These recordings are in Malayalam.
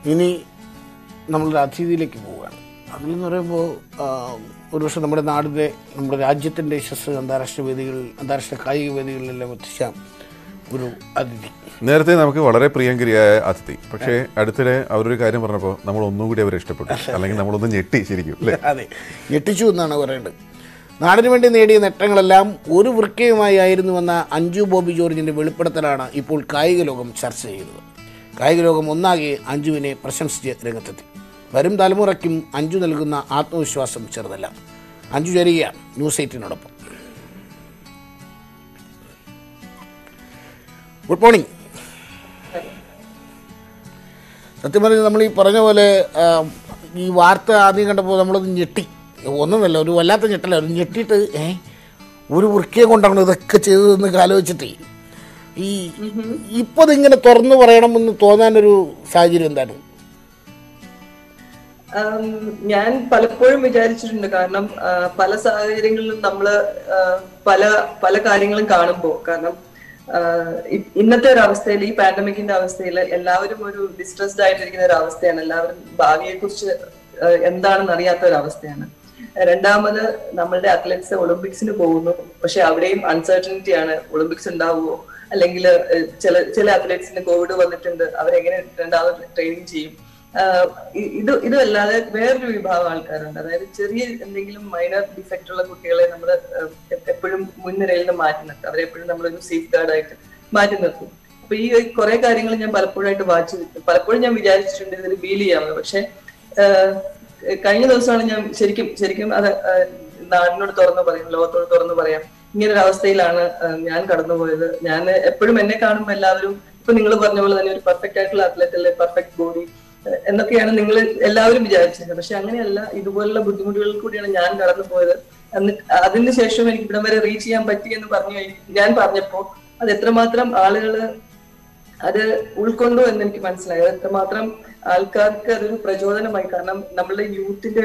ഇനി നമ്മളൊരു അതിഥിയിലേക്ക് പോവുകയാണ് അതിലെന്ന് പറയുമ്പോൾ ആ, ഒരുപക്ഷെ നമ്മുടെ നാടിൻ്റെ നമ്മുടെ രാജ്യത്തിൻ്റെ യശസ് അന്താരാഷ്ട്ര വേദികളിൽ അന്താരാഷ്ട്ര കായിക വേദികളിലെല്ലാം എത്തിച്ച ഒരു അതിഥി നേരത്തെ നമുക്ക് വളരെ പ്രിയങ്കരിയായ അതിഥി പക്ഷേ അടുത്തിടെ അവരൊരു കാര്യം പറഞ്ഞപ്പോൾ നമ്മൾ ഒന്നും കൂടി അവരെ ഇഷ്ടപ്പെട്ടു അല്ലെങ്കിൽ നമ്മളൊന്ന് ഞെട്ടി ശരിക്കും അല്ലേ അതെ ഞെട്ടിച്ചു എന്നാണ് പറയേണ്ടത് നാടിനു വേണ്ടി നേടിയ നേട്ടങ്ങളെല്ലാം ഒരു വൃക്കയുമായി ആയിരുന്നുവെന്ന അഞ്ജു ബോബി ജോർജിൻ്റെ വെളിപ്പെടുത്തലാണ് ഇപ്പോൾ കായിക ലോകം ചർച്ച ചെയ്യുന്നത് കായിക ലോകം ഒന്നാകെ അഞ്ജുവിനെ പ്രശംസിച്ച് രംഗത്തെത്തി വരും തലമുറയ്ക്കും അഞ്ജു നൽകുന്ന ആത്മവിശ്വാസം ചെറുതല്ല അഞ്ജു ചേരുകയാണ് ന്യൂസ് എയ്റ്റിനോടൊപ്പം ഗുഡ് മോർണിംഗ് സത്യം പറഞ്ഞാൽ നമ്മൾ ഈ പറഞ്ഞ പോലെ ആ, ഈ വാർത്ത ആദ്യം കണ്ടപ്പോൾ നമ്മളത് ഞെട്ടി ഒന്നുമല്ല ഒരു വല്ലാത്ത ഞെട്ടല്ല ഒരു ഞെട്ടിയിട്ട് ഏ ഒരു വൃക്കയെ കൊണ്ടാണ് ഇതൊക്കെ ചെയ്തതെന്ന് ആലോചിച്ചിട്ട് ഈ ഇപ്പോൾ ഇതിങ്ങനെ തുറന്നു പറയണമെന്ന് തോന്നാനൊരു സാഹചര്യം എന്താണ് ആം, ഞാൻ പലപ്പോഴും വിചാരിച്ചിട്ടുണ്ട് കാരണം ആ, പല സാഹചര്യങ്ങളിലും നമ്മള് ആ, പല പല കാര്യങ്ങളും കാണുമ്പോൾ കാരണം ആ, ഇ- ഇന്നത്തെ ഒരു അവസ്ഥയിൽ ഈ പാൻഡമിക്കിന്റെ അവസ്ഥയിൽ എല്ലാവരും ഒരു ഡിസ്ട്രസ്ഡ് ആയിട്ടിരിക്കുന്ന ഒരു അവസ്ഥയാണ് എല്ലാവരും ഭാവിയെ കുറിച്ച് എന്താണെന്ന് അറിയാത്ത ഒരു അവസ്ഥയാണ് രണ്ടാമത് നമ്മളുടെ അത്ലറ്റ്സ് ഒളിമ്പിക്സിന് പോകുന്നു പക്ഷെ അവിടെയും അൺസർട്ടനിറ്റി ആണ് ഒളിമ്പിക്സ് ഉണ്ടാവുമോ അല്ലെങ്കിൽ ചില ചില അത്ലറ്റ്സിന് കോവിഡ് വന്നിട്ടുണ്ട് അവരെങ്ങനെ രണ്ടാമത് ട്രെയിനിങ് ചെയ്യും ആഹ് ഇ- ഇത് ഇതല്ലാതെ വേറൊരു വിഭാഗം ആൾക്കാരുണ്ട് അതായത് ചെറിയ എന്തെങ്കിലും മൈനർ ഡിഫക്റ്റ് ഉള്ള കുട്ടികളെ നമ്മൾ എപ്പോഴും മുൻനിരയിൽ നിന്ന് മാറ്റി നിർത്തും അവരെ എപ്പോഴും നമ്മളൊരു സേഫ് ഗാർഡ് ആയിട്ട് മാറ്റി നിർത്തും അപ്പൊ ഈ കുറെ കാര്യങ്ങൾ ഞാൻ പലപ്പോഴായിട്ട് വായിച്ചു പലപ്പോഴും ഞാൻ വിചാരിച്ചിട്ടുണ്ട് ഇതിൽ ഫീൽ ചെയ്യാമെന്ന് പക്ഷെ ആഹ് കഴിഞ്ഞ ദിവസമാണ് ഞാൻ ശരിക്കും ശരിക്കും അത് ആഹ് നാടിനോട് തുറന്നു പറയും ലോകത്തോട് തുറന്നു പറയാം ഇങ്ങനെ ഒരു അവസ്ഥയിലാണ് ആഹ് ഞാൻ കടന്നുപോയത് ഞാൻ എപ്പോഴും എന്നെ കാണുമ്പോൾ എല്ലാവരും ഇപ്പൊ നിങ്ങൾ പറഞ്ഞ പോലെ തന്നെ ഒരു പെർഫെക്റ്റ് ആയിട്ടുള്ള അത്ലറ്റ് അല്ലെ പെർഫെക്റ്റ് ബോഡി എന്നൊക്കെയാണ് നിങ്ങൾ എല്ലാവരും വിചാരിച്ചത് പക്ഷെ അങ്ങനെയല്ല ഇതുപോലുള്ള ബുദ്ധിമുട്ടുകളിൽ കൂടിയാണ് ഞാൻ കടന്നു പോയത് എന്നിട്ട് അതിന് ശേഷം എനിക്ക് ഇവിടം വരെ റീച്ച് ചെയ്യാൻ പറ്റി എന്ന് പറഞ്ഞു കഴിഞ്ഞ് ഞാൻ പറഞ്ഞപ്പോ അത് എത്രമാത്രം ആളുകള് അത് ഉൾക്കൊണ്ടു എന്ന് എനിക്ക് മനസ്സിലായി അത് എത്രമാത്രം ആൾക്കാർക്ക് അതൊരു പ്രചോദനമായി കാരണം നമ്മളുടെ യൂത്തിന്റെ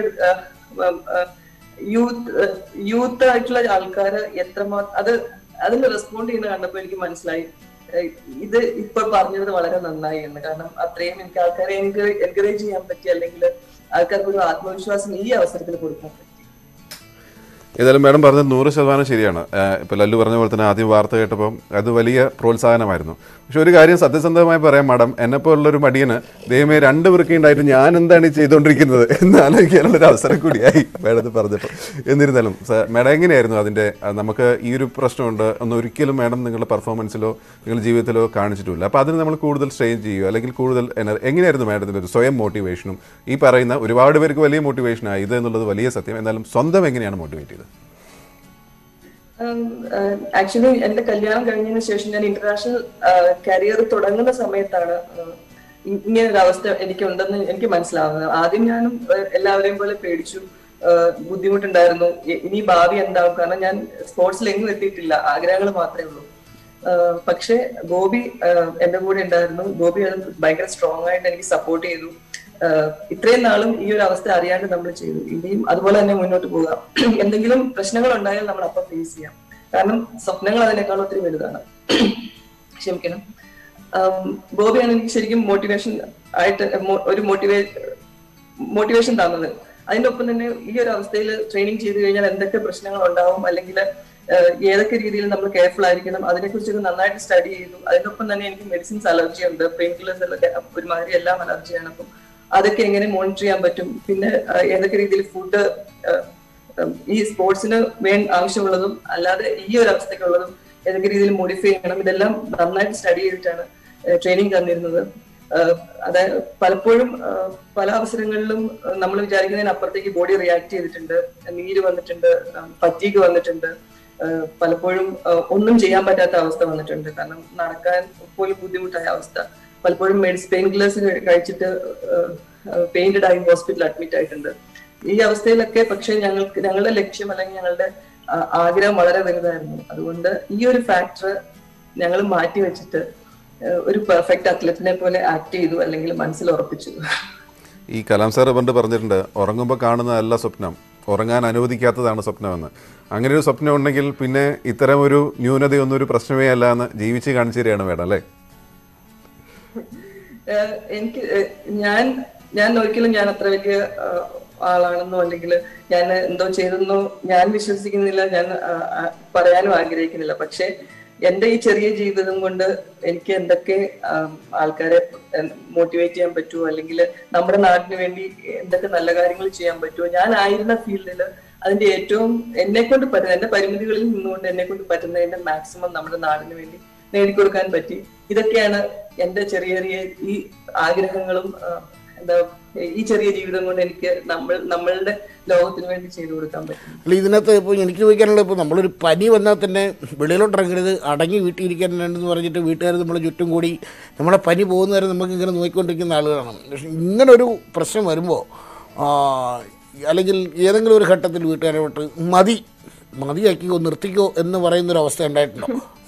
യൂത്ത് യൂത്ത് ആയിട്ടുള്ള ആൾക്കാര് എത്രമാത്രം അത് അതിന് റെസ്പോണ്ട് ചെയ്യുന്ന കണ്ടപ്പോൾ എനിക്ക് മനസ്സിലായി ഏഹ് ഇത് ഇപ്പൊ പറഞ്ഞത് വളരെ നന്നായി എന്ന് കാരണം അത്രയും എനിക്ക് ആൾക്കാരെ എൻകറേജ് ചെയ്യാൻ പറ്റി അല്ലെങ്കിൽ ആൾക്കാർക്ക് ഒരു ആത്മവിശ്വാസം ഈ അവസരത്തിൽ കൊടുക്കാൻ പറ്റി ഏതായാലും മാഡം പറഞ്ഞത് നൂറ് ശതമാനം ശരിയാണ് ആഹ് ഇപ്പൊ ലല്ലു പറഞ്ഞ പോലെ തന്നെ ആദ്യം വാർത്ത കേട്ടപ്പോൾ അത് വലിയ പ്രോത്സാഹനമായിരുന്നു പക്ഷെ ഒരു കാര്യം സത്യസന്ധമായി പറയാം മാഡം എന്നെപ്പോലുള്ള ഒരു മടിയന് ദൈവമേ രണ്ട് വൃക്കയുണ്ടായിട്ട് ഞാൻ എന്താണ് ഈ ചെയ്തുകൊണ്ടിരിക്കുന്നത് എന്ന് ആലോചിക്കാനുള്ള ഒരു അവസരം കൂടിയായി മാഡം പറഞ്ഞപ്പോൾ എന്നിരുന്നാലും സ- മാഡം എങ്ങനെയായിരുന്നു അതിൻ്റെ ആ, നമുക്ക് ഈ ഒരു പ്രശ്നമുണ്ട് ഒന്ന് ഒരിക്കലും മാഡം നിങ്ങളുടെ പെർഫോമൻസിലോ നിങ്ങളുടെ ജീവിതത്തിലോ കാണിച്ചിട്ടില്ല അപ്പോൾ അതിന് നമ്മൾ കൂടുതൽ സ്ട്രെയിൻ ചെയ്യുക അല്ലെങ്കിൽ കൂടുതൽ എന- എങ്ങനെയായിരുന്നു മാഡത്തിൻ്റെ ഒരു സ്വയം മോട്ടിവേഷനും ഈ പറയുന്ന ഒരുപാട് പേർക്ക് വലിയ മോട്ടിവേഷനായി ഇത് എന്നുള്ളത് വലിയ സത്യം എന്നാലും സ്വന്തം എങ്ങനെയാണ് മോട്ടിവേറ്റ് ചെയ്തത് ആക്ച്വലി എന്റെ കല്യാണം കഴിഞ്ഞതിന് ശേഷം ഞാൻ ഇന്റർനാഷണൽ കരിയർ തുടങ്ങുന്ന സമയത്താണ് ആഹ് ഇ- ഇങ്ങനെ ഒരു അവസ്ഥ എനിക്കുണ്ടെന്ന് എനിക്ക് മനസ്സിലാവുന്നത് ആദ്യം ഞാനും ആഹ് എല്ലാവരെയും പോലെ പേടിച്ചു ആഹ് ബുദ്ധിമുട്ടുണ്ടായിരുന്നു ഇ- ഇനി ഭാവി എന്താവും കാരണം ഞാൻ സ്പോർട്സിൽ എങ്ങും എത്തിയിട്ടില്ല ആഗ്രഹങ്ങൾ മാത്രമേ ഉള്ളൂ ആഹ് പക്ഷേ ബോബി ആഹ് എന്റെ കൂടെ ഉണ്ടായിരുന്നു ബോബി അത് ഭയങ്കര സ്ട്രോങ് ആയിട്ട് എനിക്ക് സപ്പോർട്ട് ചെയ്തു ആഹ് ഇത്രയും നാളും ഈ ഒരു അവസ്ഥ അറിയാണ്ട് നമ്മൾ ചെയ്തു ഇനിയും അതുപോലെ തന്നെ മുന്നോട്ട് പോകാം എന്തെങ്കിലും പ്രശ്നങ്ങൾ ഉണ്ടായാൽ നമ്മൾ അപ്പം ഫേസ് ചെയ്യാം കാരണം സ്വപ്നങ്ങൾ അതിനേക്കാൾ ഒത്തിരി വലുതാണ് ക്ഷമിക്കണം ആം, ബോബിയാണ് എനിക്ക് ശരിക്കും മോട്ടിവേഷൻ ആയിട്ട് മോ- ഒരു മോട്ടിവേ മോട്ടിവേഷൻ തന്നത് അതിന്റെ ഒപ്പം തന്നെ ഈ ഒരു അവസ്ഥയിൽ ട്രെയിനിങ് ചെയ്ത് കഴിഞ്ഞാൽ എന്തൊക്കെ പ്രശ്നങ്ങൾ ഉണ്ടാവും അല്ലെങ്കിൽ ഏതൊക്കെ രീതിയിൽ നമ്മൾ കെയർഫുൾ ആയിരിക്കണം അതിനെക്കുറിച്ചൊക്കെ നന്നായിട്ട് സ്റ്റഡി ചെയ്തു അതിനൊപ്പം തന്നെ എനിക്ക് മെഡിസിൻസ് അലർജി ഉണ്ട് പെയിൻ കില്ലേഴ്സ് എല്ലാം ഒരുമാതിരി എല്ലാം അലർജിയാണ് അപ്പം അതൊക്കെ എങ്ങനെ മോണിറ്റർ ചെയ്യാൻ പറ്റും പിന്നെ ആ, ഏതൊക്കെ രീതിയിൽ ഫുഡ് ഈ സ്പോർട്സിന് വേണ്ട ആവശ്യമുള്ളതും അല്ലാതെ ഈ ഒരു അവസ്ഥയ്ക്കുള്ളതും ഏതൊക്കെ രീതിയിൽ മോഡിഫൈ ചെയ്യണം ഇതെല്ലാം നന്നായിട്ട് സ്റ്റഡി ചെയ്തിട്ടാണ് ട്രെയിനിങ് തന്നിരുന്നത് ആഹ് അതായത് പലപ്പോഴും ആഹ് പല അവസരങ്ങളിലും നമ്മൾ വിചാരിക്കുന്നതിന് അപ്പുറത്തേക്ക് ബോഡി റിയാക്ട് ചെയ്തിട്ടുണ്ട് നീര് വന്നിട്ടുണ്ട് ഫറ്റീഗ് വന്നിട്ടുണ്ട് ആഹ് പലപ്പോഴും ആഹ് ഒന്നും ചെയ്യാൻ പറ്റാത്ത അവസ്ഥ വന്നിട്ടുണ്ട് കാരണം നടക്കാൻ പോലും ബുദ്ധിമുട്ടായ അവസ്ഥ പലപ്പോഴും മെഡിസ് പെയിൻ കില്ലേഴ്സ് കഴിച്ചിട്ട് പെയിന്റഡ് ആയി ഹോസ്പിറ്റലിൽ അഡ്മിറ്റ് ആയിട്ടുണ്ട് ഈ അവസ്ഥയിലൊക്കെ പക്ഷെ ഞങ്ങൾക്ക് ഞങ്ങളുടെ ലക്ഷ്യം അല്ലെങ്കിൽ ഞങ്ങളുടെ ആ- ആഗ്രഹം വളരെ വലുതായിരുന്നു അതുകൊണ്ട് ഈ ഒരു ഫാക്ടർ ഞങ്ങൾ മാറ്റി വെച്ചിട്ട് ഏഹ് ഒരു പെർഫെക്റ്റ് അത്ലറ്റിനെ പോലെ ആക്ട് ചെയ്തു അല്ലെങ്കിൽ മനസ്സിൽ ഉറപ്പിച്ചു ഈ കലാം സാറ് പണ്ട് പറഞ്ഞിട്ടുണ്ട് ഉറങ്ങുമ്പോൾ കാണുന്നതല്ല സ്വപ്നം ഉറങ്ങാൻ അനുവദിക്കാത്തതാണ് സ്വപ്നമെന്ന് അങ്ങനെ ഒരു സ്വപ്നം ഉണ്ടെങ്കിൽ പിന്നെ ഇത്തരം ഒരു ന്യൂനതയൊന്നും ഒരു പ്രശ്നമേ അല്ല എന്ന് ജീവിച്ച് കാണിച്ചു തരികയാണ് വേണം അല്ലേ ഏഹ് എനിക്ക് ഏഹ് ഞാൻ ഞാൻ ഒരിക്കലും ഞാൻ അത്ര വലിയ ആഹ്, ആളാണെന്നോ അല്ലെങ്കിൽ ഞാൻ എന്തോ ചെയ്തെന്നോ ഞാൻ വിശ്വസിക്കുന്നില്ല ഞാൻ ആഹ്, ആഹ്, പറയാനും ആഗ്രഹിക്കുന്നില്ല പക്ഷെ എന്റെ ഈ ചെറിയ ജീവിതം കൊണ്ട് എനിക്ക് എന്തൊക്കെ ആം, ആൾക്കാരെ മോട്ടിവേറ്റ് ചെയ്യാൻ പറ്റുമോ അല്ലെങ്കിൽ നമ്മുടെ നാടിന് വേണ്ടി എന്തൊക്കെ നല്ല കാര്യങ്ങൾ ചെയ്യാൻ പറ്റുമോ ഞാൻ ആയിരുന്ന ഫീൽഡിൽ അതിന്റെ ഏറ്റവും എന്നെ കൊണ്ട് പറ്റുന്ന എന്റെ പരിമിതികളിൽ നിന്നുകൊണ്ട് എന്നെ കൊണ്ട് പറ്റുന്നതിന്റെ മാക്സിമം നമ്മുടെ നാടിന് വേണ്ടി നേടിക്കൊടുക്കാൻ പറ്റി ഇതൊക്കെയാണ് എന്റെ ചെറിയ ചെറിയ ഈ ആഗ്രഹങ്ങളും ആ, എന്താ ഈ ചെറിയ ജീവിതം കൊണ്ട് എനിക്ക് നമ്മൾ നമ്മളുടെ ലോകത്തിന് വേണ്ടി ചെയ്തു കൊടുക്കാൻ പറ്റും അല്ല ഇതിനകത്ത് ഇപ്പോൾ എനിക്ക് ചോദിക്കാനുള്ളത് ഇപ്പോൾ നമ്മളൊരു പനി വന്നാൽ തന്നെ വെളിയിലോട്ട് ഇറങ്ങരുത് അടങ്ങി വീട്ടിലിരിക്കാനുണ്ടെന്ന് പറഞ്ഞിട്ട് വീട്ടുകാർ നമ്മളെ ചുറ്റും കൂടി നമ്മളെ പനി പോകുന്ന വരെ നമുക്ക് ഇങ്ങനെ നോക്കിക്കൊണ്ടിരിക്കുന്ന ആളുകളാണ് പക്ഷേ ഇങ്ങനൊരു പ്രശ്നം വരുമ്പോൾ അല്ലെങ്കിൽ ഏതെങ്കിലും ഒരു ഘട്ടത്തിൽ വീട്ടുകാരെ വിട്ട് മതി മതിയാക്കിക്കോ നിർത്തിക്കോ എന്ന് പറയുന്നൊരു അവസ്ഥ ഉണ്ടായിട്ടുണ്ടോ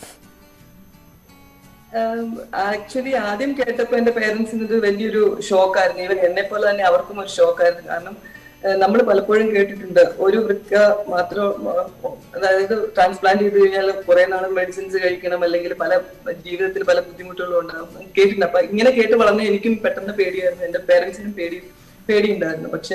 ആക്ച്വലി ആദ്യം കേട്ടപ്പോ എന്റെ പേരൻസിന് ഇത് വലിയൊരു ഷോക്കായിരുന്നു ഈവൻ എന്നെ പോലെ തന്നെ അവർക്കും ഒരു ഷോക്കായിരുന്നു കാരണം നമ്മൾ പലപ്പോഴും കേട്ടിട്ടുണ്ട് ഒരു വൃക്ക മാത്രം ആ, അതായത് ട്രാൻസ്പ്ലാന്റ് ചെയ്ത് കഴിഞ്ഞാൽ കുറെ നാൾ മെഡിസിൻസ് കഴിക്കണം അല്ലെങ്കിൽ പല ജീവിതത്തിൽ പല ബുദ്ധിമുട്ടുകളും ഉണ്ടാകും കേട്ടിട്ടുണ്ട് അപ്പൊ ഇങ്ങനെ കേട്ട് വളർന്ന എനിക്കും പെട്ടെന്ന് പേടിയായിരുന്നു എന്റെ പേരൻസിനും പേടി പേടിയുണ്ടായിരുന്നു പക്ഷെ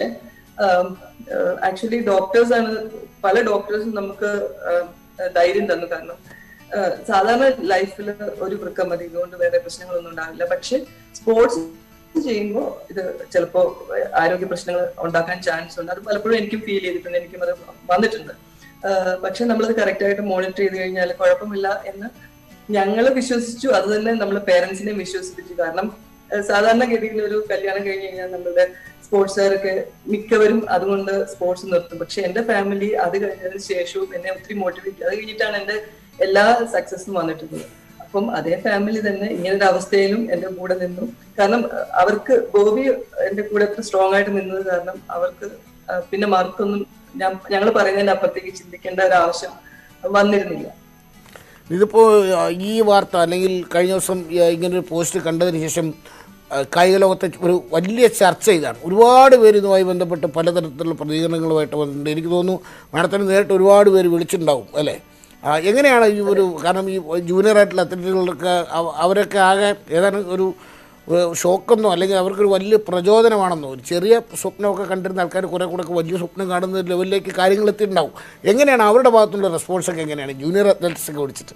ആക്ച്വലി ഡോക്ടേഴ്സ് ആണ് പല ഡോക്ടേഴ്സും നമുക്ക് ആ, ധൈര്യം തന്നു കാരണം ആഹ് സാധാരണ ലൈഫിൽ ഒരു വൃക്ക മതി ഇതുകൊണ്ട് വേറെ പ്രശ്നങ്ങളൊന്നും ഉണ്ടാവില്ല പക്ഷെ സ്പോർട്സ് ചെയ്യുമ്പോൾ ഇത് ചിലപ്പോ ആരോഗ്യ പ്രശ്നങ്ങൾ ഉണ്ടാക്കാൻ ചാൻസ് ഉണ്ട് അത് പലപ്പോഴും എനിക്കും ഫീൽ ചെയ്തിട്ടുണ്ട് എനിക്കും അത് വന്നിട്ടുണ്ട് ആഹ് പക്ഷെ നമ്മളത് കറക്റ്റ് ആയിട്ട് മോണിറ്റർ ചെയ്ത് കഴിഞ്ഞാൽ കുഴപ്പമില്ല എന്ന് ഞങ്ങൾ വിശ്വസിച്ചു അത് തന്നെ നമ്മൾ പേരൻസിനെ വിശ്വസിപ്പിച്ചു കാരണം ആഹ് സാധാരണഗതിയിൽ ഒരു കല്യാണം കഴിഞ്ഞ് കഴിഞ്ഞാൽ നമ്മളുടെ സ്പോർട്സുകാരൊക്കെ മിക്കവരും അതുകൊണ്ട് സ്പോർട്സ് നിർത്തും പക്ഷെ എന്റെ ഫാമിലി അത് കഴിഞ്ഞതിന് ശേഷവും എന്നെ ഒത്തിരി മോട്ടിവേറ്റ് അത് കഴിഞ്ഞിട്ടാണ് എന്റെ എല്ലാ സക്സസും വന്നിട്ടുള്ളത് അപ്പം അതേ ഫാമിലി തന്നെ ഇങ്ങനൊരു അവസ്ഥയിലും എന്റെ കൂടെ നിന്നു കാരണം അഹ് അവർക്ക് ബോബി എന്റെ കൂടെ എത്ര സ്ട്രോങ് ആയിട്ട് നിന്നത് കാരണം അവർക്ക് അഹ് പിന്നെ മറുത്തൊന്നും ഞാൻ ഞങ്ങൾ പറയുന്നതിന്റെ അപ്പുറത്തേക്ക് ചിന്തിക്കേണ്ട ഒരു ആവശ്യം വന്നിരുന്നില്ല ഇതിപ്പോൾ ഈ വാർത്ത അല്ലെങ്കിൽ കഴിഞ്ഞ ദിവസം ഈ ഇങ്ങനൊരു പോസ്റ്റ് കണ്ടതിന് ശേഷം ആ, കായിക ലോകത്തെ ഒരു വലിയ ചർച്ച ഇതാണ് ഒരുപാട് പേര് ഇതുമായി ബന്ധപ്പെട്ട് പലതരത്തിലുള്ള പ്രതികരണങ്ങളുമായിട്ട് വന്നിട്ടുണ്ട് എനിക്ക് തോന്നുന്നു മാഡത്തിന് നേരിട്ട് ഒരുപാട് പേര് വിളിച്ചിട്ടുണ്ടാവും അല്ലേ ആ, എങ്ങനെയാണ് ഈ ഒരു കാരണം ഈ ജൂനിയർ ആയിട്ടുള്ള അത്ലറ്റുകൾക്ക് അവ- അവരൊക്കെ ആകെ ഏതാണ് ഒരു ഏഹ്, ഷോക്കെന്നോ അല്ലെങ്കിൽ അവർക്കൊരു വലിയ പ്രചോദനമാണെന്നോ ഒരു ചെറിയ സ്വപ്നമൊക്കെ കണ്ടിരുന്ന ആൾക്കാർ കുറേ കൂടെ ഒക്കെ വലിയ സ്വപ്നം കാണുന്ന ഒരു ലെവലിലേക്ക് കാര്യങ്ങൾ എത്തിയിട്ടുണ്ടാവും എങ്ങനെയാണ് അവരുടെ ഭാഗത്തുള്ള റെസ്പോൺസൊക്കെ എങ്ങനെയാണ് ജൂനിയർ അത്ലറ്റ്സ് ഒക്കെ വിളിച്ചിട്ട്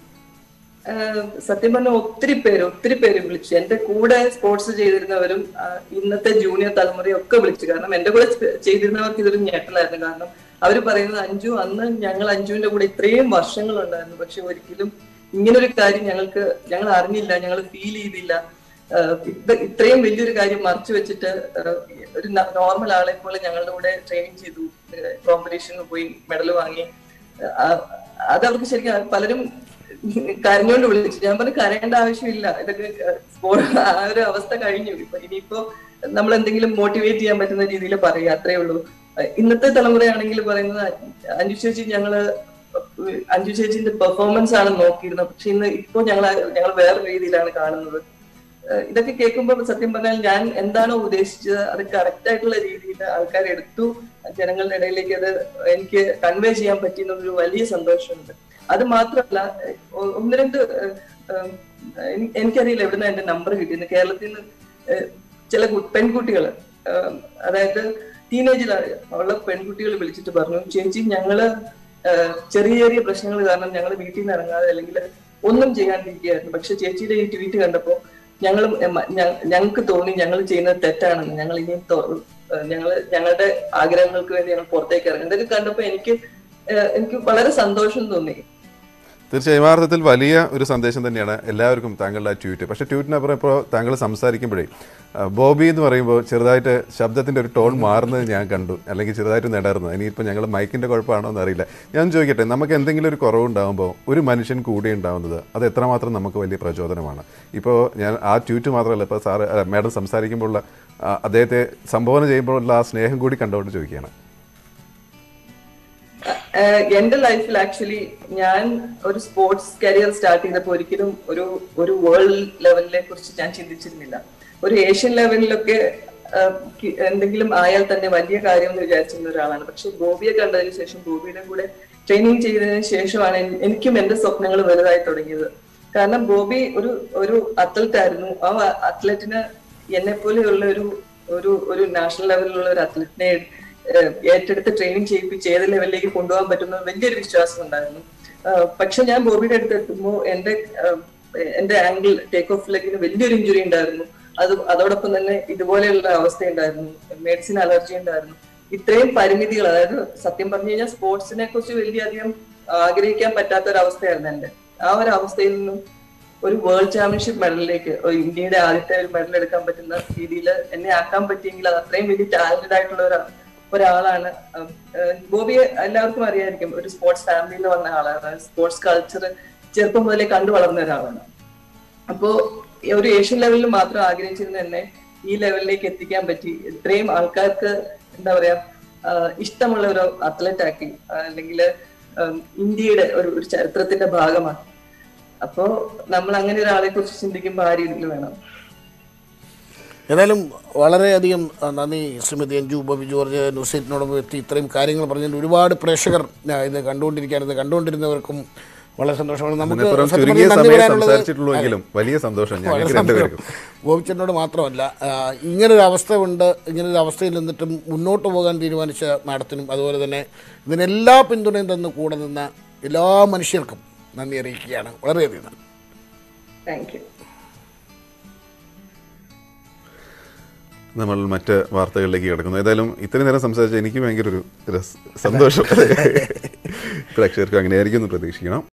ആഹ് സത്യം പറഞ്ഞ ഒത്തിരി പേര് ഒത്തിരി പേര് വിളിച്ചു എന്റെ കൂടെ സ്പോർട്സ് ചെയ്തിരുന്നവരും ആഹ് ഇന്നത്തെ ജൂനിയർ തലമുറയും ഒക്കെ വിളിച്ചു കാരണം എന്റെ കൂടെ സ്പ- ചെയ്തിരുന്നവർക്ക് ഇതൊരു ഞെട്ടലായിരുന്നു കാരണം അവർ പറയുന്നത് അഞ്ചു അന്ന് ഞങ്ങൾ അഞ്ജുവിന്റെ കൂടെ ഇത്രയും വർഷങ്ങൾ ഉണ്ടായിരുന്നു പക്ഷെ ഒരിക്കലും ഇങ്ങനൊരു കാര്യം ഞങ്ങൾക്ക് ഞങ്ങൾ അറിഞ്ഞില്ല ഞങ്ങൾ ഫീൽ ചെയ്തില്ല ആഹ് ഇത് ഇത്രയും വലിയൊരു കാര്യം മറച്ചു വെച്ചിട്ട് ആഹ് ഒരു നോർമൽ ആളെ പോലെ ഞങ്ങളുടെ കൂടെ ട്രെയിനിങ് ചെയ്തു കോമ്പറ്റീഷനിൽ പോയി മെഡൽ വാങ്ങി ആഹ് അത് അവർക്ക് ശരിക്കും പലരും കരഞ്ഞോണ്ട് വിളിച്ചു ഞാൻ പറഞ്ഞു കരയേണ്ട ആവശ്യമില്ല ഇതൊക്കെ സ്പോ- ആ ഒരു അവസ്ഥ കഴിഞ്ഞു ഇപ്പൊ ഇനിയിപ്പോ നമ്മൾ എന്തെങ്കിലും മോട്ടിവേറ്റ് ചെയ്യാൻ പറ്റുന്ന രീതിയിൽ പറയുക അത്രേ ഉള്ളൂ ഇന്നത്തെ തലമുറയാണെങ്കിൽ പറയുന്നത് അഞ്ജു ചേച്ചി ഞങ്ങള് അഞ്ജു ചേച്ചിന്റെ പെർഫോമൻസ് ആണ് നോക്കിയിരുന്നത് പക്ഷെ ഇന്ന് ഇപ്പോ ഞങ്ങൾ ഞങ്ങൾ വേറെ രീതിയിലാണ് കാണുന്നത് ഏഹ് ഇതൊക്കെ കേൾക്കുമ്പോൾ സത്യം പറഞ്ഞാൽ ഞാൻ എന്താണോ ഉദ്ദേശിച്ചത് അത് കറക്റ്റ് ആയിട്ടുള്ള രീതിയിൽ ആൾക്കാർ എടുത്തു ജനങ്ങളുടെ ഇടയിലേക്ക് അത് എനിക്ക് കൺവേ ചെയ്യാൻ പറ്റിയെന്നൊരു വലിയ സന്തോഷമുണ്ട് അത് മാത്രമല്ല ഏഹ് ഒ- ഒന്ന് രണ്ട് ഏഹ് ഏഹ് എനി- എനിക്കറിയില്ല എവിടുന്ന എന്റെ നമ്പർ കിട്ടിയത് കേരളത്തിൽ നിന്ന് ഏഹ് ചില കു- പെൺകുട്ടികള് ഏഹ് അതായത് ടീനേജിലാണ് ഉള്ള പെൺകുട്ടികൾ വിളിച്ചിട്ട് പറഞ്ഞു ചേച്ചി ഞങ്ങള് ഏഹ് ചെറിയ ചെറിയ പ്രശ്നങ്ങൾ കാരണം ഞങ്ങൾ വീട്ടിൽ നിന്ന് ഇറങ്ങാതെ അല്ലെങ്കിൽ ഒന്നും ചെയ്യാണ്ടിരിക്കുകയായിരുന്നു പക്ഷെ ചേച്ചിയുടെ ഈ ട്വീറ്റ് കണ്ടപ്പോ ഞങ്ങൾ ഞങ്ങൾക്ക് തോന്നി ഞങ്ങൾ ചെയ്യുന്നത് തെറ്റാണെന്ന് ഞങ്ങൾ ഇനിയും ഞങ്ങൾ ഞങ്ങളുടെ ആഗ്രഹങ്ങൾക്ക് വേണ്ടി ഞങ്ങൾ പുറത്തേക്ക് ഇറങ്ങും ഇതൊക്കെ കണ്ടപ്പോ എനിക്ക് ഏഹ് എനിക്ക് വളരെ സന്തോഷം തോന്നി തീർച്ചയായും യഥാർത്ഥത്തിൽ വലിയ ഒരു സന്ദേശം തന്നെയാണ് എല്ലാവർക്കും താങ്കളുടെ ആ ട്വീറ്റ് പക്ഷേ ട്വീറ്റിനപ്പുറം ഇപ്പോൾ താങ്കൾ സംസാരിക്കുമ്പോഴേ ആ, ബോബി എന്ന് പറയുമ്പോൾ ചെറുതായിട്ട് ശബ്ദത്തിൻ്റെ ഒരു ടോൺ മാറുന്നത് ഞാൻ കണ്ടു അല്ലെങ്കിൽ ചെറുതായിട്ട് നേടാറുന്നു ഇനിയിപ്പോൾ ഞങ്ങൾ മൈക്കിൻ്റെ കുഴപ്പമാണോ എന്നറിയില്ല ഞാൻ ചോദിക്കട്ടെ നമുക്ക് എന്തെങ്കിലും ഒരു കുറവുണ്ടാകുമ്പോൾ ഒരു മനുഷ്യൻ കൂടെ ഉണ്ടാകുന്നത് അത് എത്രമാത്രം നമുക്ക് വലിയ പ്രചോദനമാണ് ഇപ്പോൾ ഞാൻ ആ ട്വീറ്റ് മാത്രമല്ല ഇപ്പോൾ സാറ് അല്ല, മാഡം സംസാരിക്കുമ്പോഴുള്ള ആ, അദ്ദേഹത്തെ സംബോധന ചെയ്യുമ്പോഴുള്ള ആ സ്നേഹം കൂടി കണ്ടുകൊണ്ട് ചോദിക്കുകയാണ് ഏഹ് എന്റെ ലൈഫിൽ ആക്ച്വലി ഞാൻ ഒരു സ്പോർട്സ് കരിയർ സ്റ്റാർട്ട് ചെയ്തപ്പോൾ ഒരിക്കലും ഒരു ഒരു വേൾഡ് ലെവലിനെ കുറിച്ച് ഞാൻ ചിന്തിച്ചിരുന്നില്ല ഒരു ഏഷ്യൻ ലെവലിലൊക്കെ ഏഹ് കി- എന്തെങ്കിലും ആയാൽ തന്നെ വലിയ കാര്യം എന്ന് വിചാരിച്ചിരുന്ന ഒരാളാണ് പക്ഷെ ഗോപിയെ കണ്ടതിന് ശേഷം ഗോപിയുടെ കൂടെ ട്രെയിനിങ് ചെയ്തതിന് ശേഷമാണ് എൻ- എനിക്കും എന്റെ സ്വപ്നങ്ങൾ വലുതായി തുടങ്ങിയത് കാരണം ബോബി ഒരു ഒരു അത്ലറ്റ് ആയിരുന്നു ആ അത്ലറ്റിന് എന്നെ പോലെയുള്ള ഒരു ഒരു ഒരു നാഷണൽ ലെവലിലുള്ള ഒരു അത്ലറ്റിനെ ഏഹ്, ഏറ്റെടുത്ത് ട്രെയിനിങ് ചെയ്യിപ്പിച്ച് ഏത് ലെവലിലേക്ക് കൊണ്ടുപോകാൻ പറ്റുന്ന വലിയൊരു വിശ്വാസം ഉണ്ടായിരുന്നു ആഹ്, പക്ഷെ ഞാൻ ബോബിയുടെ അടുത്ത് എത്തുമ്പോൾ എന്റെ ആഹ്, എന്റെ ആംഗിൾ ടേക്ക് ഓഫ് ലെഗിന് വലിയൊരു ഇഞ്ചുറി ഉണ്ടായിരുന്നു അത് അതോടൊപ്പം തന്നെ ഇതുപോലെയുള്ള അവസ്ഥ ഉണ്ടായിരുന്നു മെഡിസിൻ അലർജി ഉണ്ടായിരുന്നു ഇത്രയും പരിമിതികൾ അതായത് സത്യം പറഞ്ഞു കഴിഞ്ഞാൽ സ്പോർട്സിനെ കുറിച്ച് വലിയധികം ആഗ്രഹിക്കാൻ പറ്റാത്ത ഒരു അവസ്ഥയായിരുന്നു എന്റെ ആ ഒരു അവസ്ഥയിൽ നിന്നും ഒരു വേൾഡ് ചാമ്പ്യൻഷിപ്പ് മെഡലിലേക്ക് ഒരു ഇന്ത്യയുടെ ആദ്യത്തെ ഒരു മെഡൽ എടുക്കാൻ പറ്റുന്ന രീതിയിൽ എന്നെ ആക്കാൻ പറ്റിയെങ്കിൽ അത് അത്രയും വലിയ ടാലന്റഡ് ആയിട്ടുള്ള ഒരു ഒരാളാണ് ഉം, ഏഹ് ബോബിയെ എല്ലാവർക്കും അറിയായിരിക്കും ഒരു സ്പോർട്സ് ഫാമിലിയിൽ നിന്ന് വന്ന ആളാണ് സ്പോർട്സ് കൾച്ചർ ചെറുപ്പം മുതലേ കണ്ടു വളർന്ന ഒരാളാണ് അപ്പോ ഈ ഒരു ഏഷ്യൻ ലെവലിൽ മാത്രം ആഗ്രഹിച്ചിരുന്ന എന്നെ ഈ ലെവലിലേക്ക് എത്തിക്കാൻ പറ്റി ഇത്രയും ആൾക്കാർക്ക് എന്താ പറയാ ആഹ് ഇഷ്ടമുള്ള ഒരു അത്ലറ്റ് ആക്കി അല്ലെങ്കിൽ ഇന്ത്യയുടെ ഒരു ഒരു ചരിത്രത്തിന്റെ ഭാഗമാക്കി അപ്പോ നമ്മൾ അങ്ങനെ ഒരാളെ കുറിച്ച് ചിന്തിക്കുമ്പോൾ ആ രീതിയിൽ വേണം ഏതായാലും വളരെയധികം ആ, നന്ദി ശ്രീമതി അഞ്ജു ബോബി ജോർജ് ന്യൂസൈറ്റിനോടൊപ്പം എത്തി ഇത്രയും കാര്യങ്ങൾ പറഞ്ഞതിൽ ഒരുപാട് പ്രേക്ഷകർ ആ, ഇത് കണ്ടുകൊണ്ടിരിക്കുകയാണ് ഇത് കണ്ടുകൊണ്ടിരുന്നവർക്കും വളരെ സന്തോഷമാണ് നമുക്ക് അതിനപ്പുറം സത്യം ചുരുങ്ങിയ പറഞ്ഞാൽ നന്ദി സമയം പറയാനുള്ളത് സംസാരിച്ചിട്ടുള്ളൂ എങ്കിലും വലിയ സന്തോഷം ഞങ്ങൾക്ക് രണ്ടുപേർക്കും ഗോപിച്ചനോട് മാത്രമല്ല ആ, ഇങ്ങനൊരു അവസ്ഥ ഉണ്ട് ഇങ്ങനൊരു അവസ്ഥയിൽ നിന്നിട്ടും മുന്നോട്ട് പോകാൻ തീരുമാനിച്ച മാഡത്തിനും അതുപോലെ തന്നെ ഇതിനെല്ലാ പിന്തുണയും തന്ന് കൂടെ നിന്ന എല്ലാ മനുഷ്യർക്കും നന്ദി അറിയിക്കുകയാണ് വളരെയധികം നന്ദി താങ്ക് യു നമ്മൾ മറ്റ് വാർത്തകളിലേക്ക് കിടക്കുന്നു ഏതായാലും ഇത്രയും നേരം സംസാരിച്ച എനിക്ക് ഭയങ്കര ഒരു രസ- സന്തോഷം പ്രേക്ഷകർക്ക് അങ്ങനെ ആയിരിക്കും എന്ന് പ്രതീക്ഷിക്കണം